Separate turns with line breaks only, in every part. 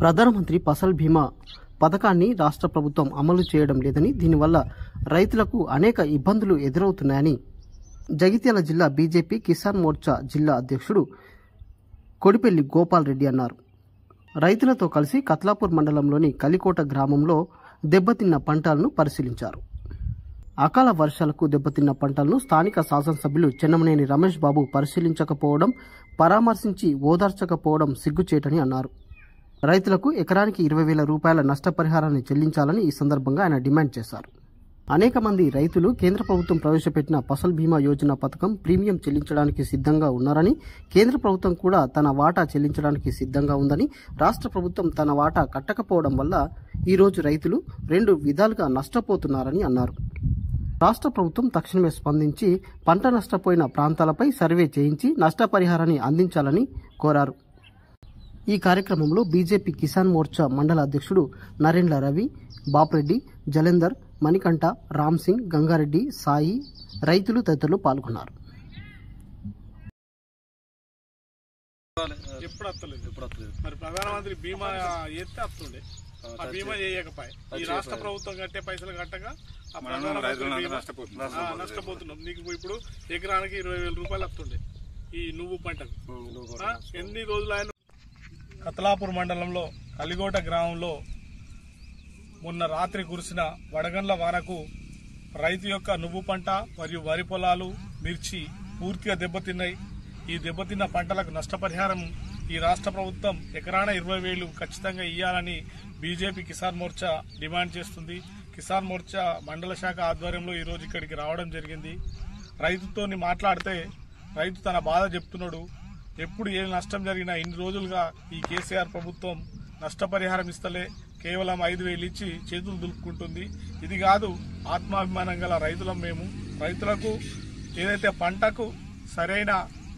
ప్రధానమంత్రి ఫసల్ బీమా పథకాన్ని రాష్ట్ర ప్రభుత్వం అమలు చేయడం లేదని దీనివల్ల రైతులకు అనేక ఇబ్బందులు ఎదురవుతున్నాయని జగిత్యాల జిల్లా బీజేపీ కిసాన్ మోర్చా జిల్లా అధ్యక్షుడు కొడిపెల్లి గోపాల్ రెడ్డి అన్నారు రైతులతో కలిసి కత్లాపూర్ మండలంలోని కలికోట గ్రామంలో దెబ్బతిన్న పంటలను పరిశీలించారు అకాల వర్షాలకు దెబ్బతిన్న పంటలను స్థానిక శాసనసభ్యులు చెన్నమనేని రమేష్ బాబు పరిశీలించకపోవడం పరామర్శించి ఓదార్చకపోవడం సిగ్గుచేటని అన్నారు రైతులకు ఎకరానికి ఇరవై వేల రూపాయల నష్టపరిహారాన్ని చెల్లించాలని ఈ సందర్భంగా ఆయన డిమాండ్ చేశారు అనేక మంది రైతులు కేంద్ర ప్రభుత్వం ప్రవేశపెట్టిన ఫసల్ బీమా యోజన పథకం ప్రీమియం చెల్లించడానికి సిద్ధంగా ఉన్నారని కేంద్ర ప్రభుత్వం కూడా తన వాటా చెల్లించడానికి సిద్ధంగా ఉందని రాష్ట్ర ప్రభుత్వం తన వాటా కట్టకపోవడం వల్ల ఈ రోజు రైతులు రెండు విధాలుగా నష్టపోతున్నారని అన్నారు రాష్ట్ర ప్రభుత్వం తక్షణమే స్పందించి పంట నష్టపోయిన ప్రాంతాలపై సర్వే చేయించి నష్టపరిహారాన్ని అందించాలని కోరారు ఈ కార్యక్రమంలో బీజేపీ కిసాన్ మోర్చా మండల అధ్యక్షుడు నరేంద్ర రవి బాపురెడ్డి జలేందర్ మణికంఠ రామ్ సింగ్ గంగారెడ్డి సాయి రైతులు తదితరులు పాల్గొన్నారు
ఎప్పుడు వస్తలేదు మరి ప్రధానమంత్రి బీమా ఎత్తే వస్తుండే ఆ బీమా చేయకపోయి ఈ రాష్ట్ర ప్రభుత్వం కట్టే పైసలు కట్టక ఆ ప్రధానమంత్రి బీమా ఆ, నష్టపోతున్నాం నీకు ఇప్పుడు ఎకరానికి ఇరవై వేల రూపాయలు వస్తుండే ఈ నువ్వు పంటకు ఆ, ఎన్ని రోజులు ఆయన కతలాపూర్ మండలంలో కలిగోట గ్రామంలో మొన్న రాత్రి కురిసిన వడగండ్ల వానకు రైతు యొక్క నువ్వు పంట మరియు వరి పొలాలు మిర్చి పూర్తిగా దెబ్బతిన్నాయి ఈ దెబ్బతిన్న పంటలకు నష్టపరిహారం ఈ రాష్ట్ర ప్రభుత్వం ఎకరాన ఇరవై వేలు ఖచ్చితంగా ఇవ్వాలని బీజేపీ కిసాన్ మోర్చా డిమాండ్ చేస్తుంది కిసాన్ మోర్చా మండల శాఖ ఆధ్వర్యంలో ఈరోజు ఇక్కడికి రావడం జరిగింది రైతుతోని మాట్లాడితే రైతు తన బాధ చెప్తున్నాడు ఎప్పుడు ఏ నష్టం జరిగినా ఇన్ని రోజులుగా ఈ కేసీఆర్ ప్రభుత్వం నష్టపరిహారం ఇస్తలే కేవలం ఐదు వేలు ఇచ్చి చేతులు దులుపుకుంటుంది ఇది కాదు ఆత్మాభిమానం గల రైతులం మేము రైతులకు ఏదైతే పంటకు సరైన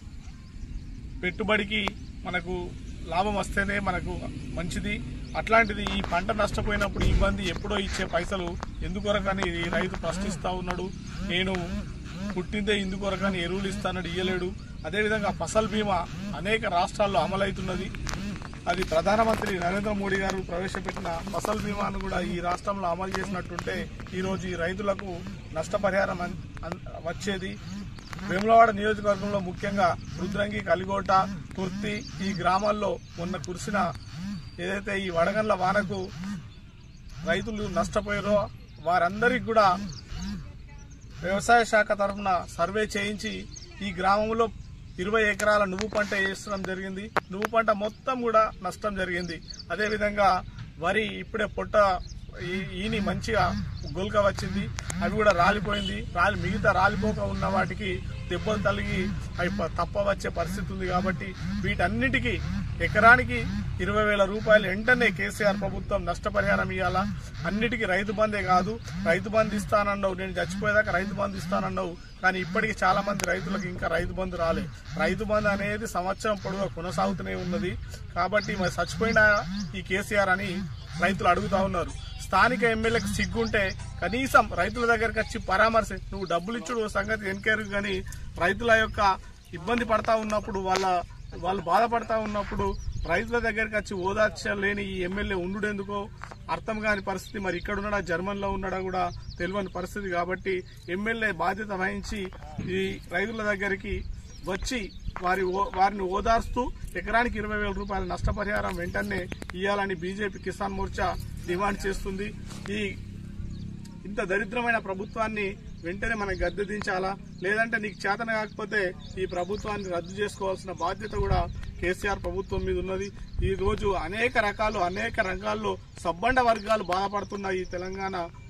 పెట్టుబడికి మనకు లాభం వస్తేనే మనకు మంచిది అట్లాంటిది ఈ పంట నష్టపోయినప్పుడు ఇబ్బంది ఎప్పుడో ఇచ్చే పైసలు ఎందుకొరకని ఈ రైతు ప్రశ్నిస్తా ఉన్నాడు నేను పుట్టిందే ఇందుకొరకని ఎరువులు ఇస్తానని ఇయ్యలేడు అదేవిధంగా ఫసల్ బీమా అనేక రాష్ట్రాల్లో అమలవుతున్నది అది ప్రధానమంత్రి నరేంద్ర మోడీ గారు ప్రవేశపెట్టిన ఫసల్ బీమాను కూడా ఈ రాష్ట్రంలో అమలు చేసినట్టుంటే ఈరోజు ఈ రైతులకు నష్టపరిహారం అన్- అన్- వచ్చేది వేములవాడ నియోజకవర్గంలో ముఖ్యంగా రుద్రంగి కలిగోట కుర్తి ఈ గ్రామాల్లో మొన్న కురిసిన ఏదైతే ఈ వడగండ్ల వానకు రైతులు నష్టపోయారో వారందరికీ కూడా వ్యవసాయ శాఖ తరఫున సర్వే చేయించి ఈ గ్రామంలో ఇరవై ఎకరాల నువ్వు పంట వేసడం జరిగింది నువ్వు పంట మొత్తం కూడా నష్టం జరిగింది అదేవిధంగా వరి ఇప్పుడే పొట్ట ఈ- ఈని మంచిగా గొల్క వచ్చింది అవి కూడా రాలిపోయింది రాలి మిగతా రాలిపోక ఉన్న వాటికి దెబ్బలు తలిగి అవి ప- తప్ప వచ్చే పరిస్థితి ఉంది కాబట్టి వీటన్నిటికీ ఎకరానికి ఇరవై వేల రూపాయలు వెంటనే కేసీఆర్ ప్రభుత్వం నష్టపరిహారం ఇవ్వాలా అన్నిటికీ రైతు బందే కాదు రైతు బంధు ఇస్తానన్నావు నేను చచ్చిపోయేదాకా రైతు బంధు ఇస్తానన్నావు కానీ ఇప్పటికీ చాలా మంది రైతులకు ఇంకా రైతు బంధు రాలే రైతు బంధు అనేది సంవత్సరం పొడవుగా కొనసాగుతూనే ఉన్నది కాబట్టి మరి చచ్చిపోయిన ఈ కేసీఆర్ అని రైతులు అడుగుతా ఉన్నారు స్థానిక ఎమ్మెల్యేకి సిగ్గుంటే కనీసం రైతుల దగ్గరికి వచ్చి పరామర్శ నువ్వు డబ్బులు ఇచ్చుడు సంగతి ఎన్కేరు కానీ రైతుల యొక్క ఇబ్బంది పడతా ఉన్నప్పుడు వాళ్ళ వాళ్ళు బాధపడతా ఉన్నప్పుడు రైతుల దగ్గరికి వచ్చి ఓదార్చలేని ఈ ఎమ్మెల్యే ఉండుడెందుకో అర్థం కాని పరిస్థితి మరి ఇక్కడ ఉన్నాడా జర్మన్లో ఉన్నాడా కూడా తెలియని పరిస్థితి కాబట్టి ఎమ్మెల్యే బాధ్యత వహించి ఈ రైతుల దగ్గరికి వచ్చి వారి ఓ- వారిని ఓదార్స్తూ ఎకరానికి ఇరవై వేల రూపాయల నష్టపరిహారం వెంటనే ఇవ్వాలని బీజేపీ కిసాన్ మోర్చా డిమాండ్ చేస్తుంది ఈ ఇంత దరిద్రమైన ప్రభుత్వాన్ని వెంటనే మనం గద్దె దించాలా లేదంటే నీకు చేతన కాకపోతే ఈ ప్రభుత్వాన్ని రద్దు చేసుకోవాల్సిన బాధ్యత కూడా కేసీఆర్ ప్రభుత్వం మీద ఉన్నది ఈ రోజు అనేక రకాలు అనేక రంగాల్లో సబ్బండ వర్గాలు బాధపడుతున్న ఈ తెలంగాణ